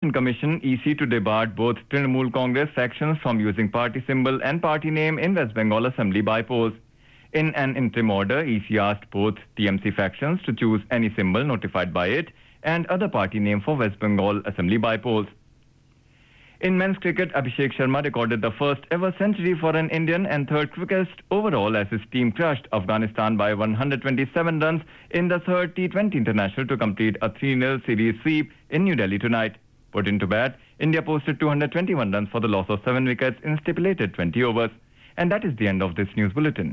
Election Commission EC to debar both Trinamool Congress factions from using party symbol and party name in West Bengal Assembly by polls. In an interim order, EC asked both TMC factions to choose any symbol notified by it and other party name for West Bengal Assembly by polls. In men's cricket, Abhishek Sharma recorded the first ever century for an Indian and third quickest overall as his team crushed Afghanistan by 127 runs in the third T20 international to complete a 3-0 series sweep in New Delhi tonight. Put into bat, India posted 221 runs for the loss of 7 wickets in stipulated 20 overs. And that is the end of this news bulletin.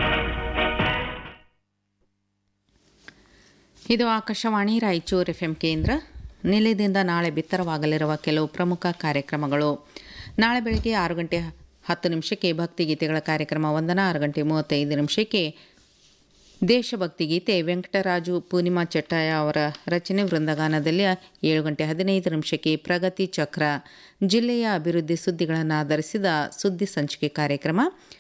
ಇದು Akashvani Raichur F M ಕೇಂದ್ರ ನಿಲಯದಿಂದ ನಾಳೆ ಬಿತ್ತರವಾಗಲಿರುವ ಕೆಲವು ಪ್ರಮುಖ ಕಾರ್ಯಕ್ರಮಗಳು ನಾಳೆ ಬೆಳಗ್ಗೆ ಆರು ಗಂಟೆ ಹತ್ತು ನಿಮಿಷಕ್ಕೆ ಭಕ್ತಿಗೀತೆಗಳ ಕಾರ್ಯಕ್ರಮ ವಂದನ ಆರು ಗಂಟೆ ಮೂವತ್ತೈದು ನಿಮಿಷಕ್ಕೆ ದೇಶಭಕ್ತಿ ಗೀತೆ ವೆಂಕಟರಾಜು ಪೂರ್ಣಿಮಾ ಚಟ್ಟಾಯ ಅವರ ರಚನೆ ವೃಂದಗಾನದಲ್ಲಿ ಏಳು ಗಂಟೆ ಹದಿನೈದು ನಿಮಿಷಕ್ಕೆ ಪ್ರಗತಿ ಚಕ್ರ ಜಿಲ್ಲೆಯ ಅಭಿವೃದ್ಧಿ ಸುದ್ದಿಗಳನ್ನು ಆಧರಿಸಿದ ಸುದ್ದಿ ಸಂಚಿಕೆ ಕಾರ್ಯಕ್ರಮ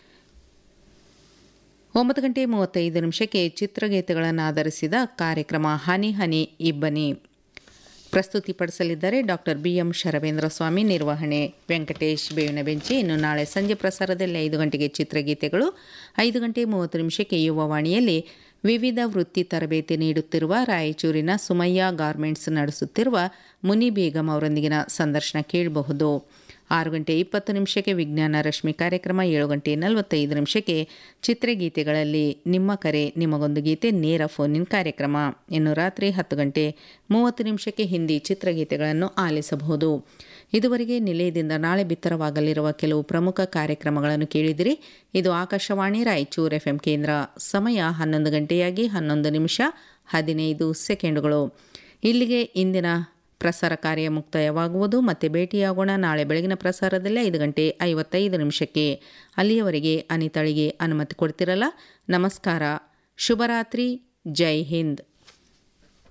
ಒಂಬತ್ತು ಗಂಟೆ ಮೂವತ್ತೈದು ನಿಮಿಷಕ್ಕೆ ಚಿತ್ರಗೀತೆಗಳನ್ನು ಆಧರಿಸಿದ ಕಾರ್ಯಕ್ರಮ ಹನಿ ಹನಿ ಇಬ್ಬನಿ ಪ್ರಸ್ತುತಿಪಡಿಸಲಿದ್ದಾರೆ doctor B M Sharavendra Swami ನಿರ್ವಹಣೆ ವೆಂಕಟೇಶ್ ಬೇವಿನ ಬೆಂಚಿ ಇನ್ನು ನಾಳೆ ಸಂಜೆ ಪ್ರಸಾರದಲ್ಲಿ ಐದು ಗಂಟೆಗೆ ಚಿತ್ರಗೀತೆಗಳು ಐದು ಗಂಟೆ ಮೂವತ್ತು ನಿಮಿಷಕ್ಕೆ ಯುವವಾಣಿಯಲ್ಲಿ ವಿವಿಧ ವೃತ್ತಿ ತರಬೇತಿ ನೀಡುತ್ತಿರುವ ರಾಯಚೂರಿನ ಸುಮಯ್ಯ ಗಾರ್ಮೆಂಟ್ಸ್ ನಡೆಸುತ್ತಿರುವ ಮುನಿ ಬೇಗಂ ಅವರೊಂದಿಗಿನ ಸಂದರ್ಶನ ಕೇಳಬಹುದು ಆರು ಗಂಟೆ ಇಪ್ಪತ್ತು ನಿಮಿಷಕ್ಕೆ ವಿಜ್ಞಾನ ರಶ್ಮಿ ಕಾರ್ಯಕ್ರಮ ಏಳು ಗಂಟೆ ನಲವತ್ತೈದು ನಿಮಿಷಕ್ಕೆ ಚಿತ್ರಗೀತೆಗಳಲ್ಲಿ ನಿಮ್ಮ ಕರೆ ನಿಮಗೊಂದು ಗೀತೆ ನೇರ ಫೋನಿನ್ ಕಾರ್ಯಕ್ರಮ ಇನ್ನು ರಾತ್ರಿ ಹತ್ತು ಗಂಟೆ ಮೂವತ್ತು ನಿಮಿಷಕ್ಕೆ ಹಿಂದಿ ಚಿತ್ರಗೀತೆಗಳನ್ನು ಆಲಿಸಬಹುದು ಇದುವರೆಗೆ ನಿಲಯದಿಂದ ನಾಳೆ ಬಿತ್ತರವಾಗಲಿರುವ ಕೆಲವು ಪ್ರಮುಖ ಕಾರ್ಯಕ್ರಮಗಳನ್ನು ಕೇಳಿದಿರಿ ಇದು ಆಕಾಶವಾಣಿ ರಾಯಚೂರು ಎಫ್ ಕೇಂದ್ರ ಸಮಯ ಹನ್ನೊಂದು ಗಂಟೆಯಾಗಿ ಹನ್ನೊಂದು ನಿಮಿಷ ಹದಿನೈದು ಸೆಕೆಂಡುಗಳು ಇಲ್ಲಿಗೆ ಇಂದಿನ ಪ್ರಸಾರ ಕಾರ್ಯ ಮುಕ್ತಾಯವಾಗುವುದು ಮತ್ತೆ ಭೇಟಿಯಾಗೋಣ ನಾಳೆ ಬೆಳಗಿನ ಪ್ರಸಾರದಲ್ಲಿ ಐದು ಗಂಟೆ ಐವತ್ತೈದು ನಿಮಿಷಕ್ಕೆ ಅಲ್ಲಿಯವರೆಗೆ ಅನಿತಳಿಗೆ ಅನುಮತಿ ಕೊಡ್ತಿರಲ್ಲ ನಮಸ್ಕಾರ ಶುಭರಾತ್ರಿ ಜೈ ಹಿಂದ್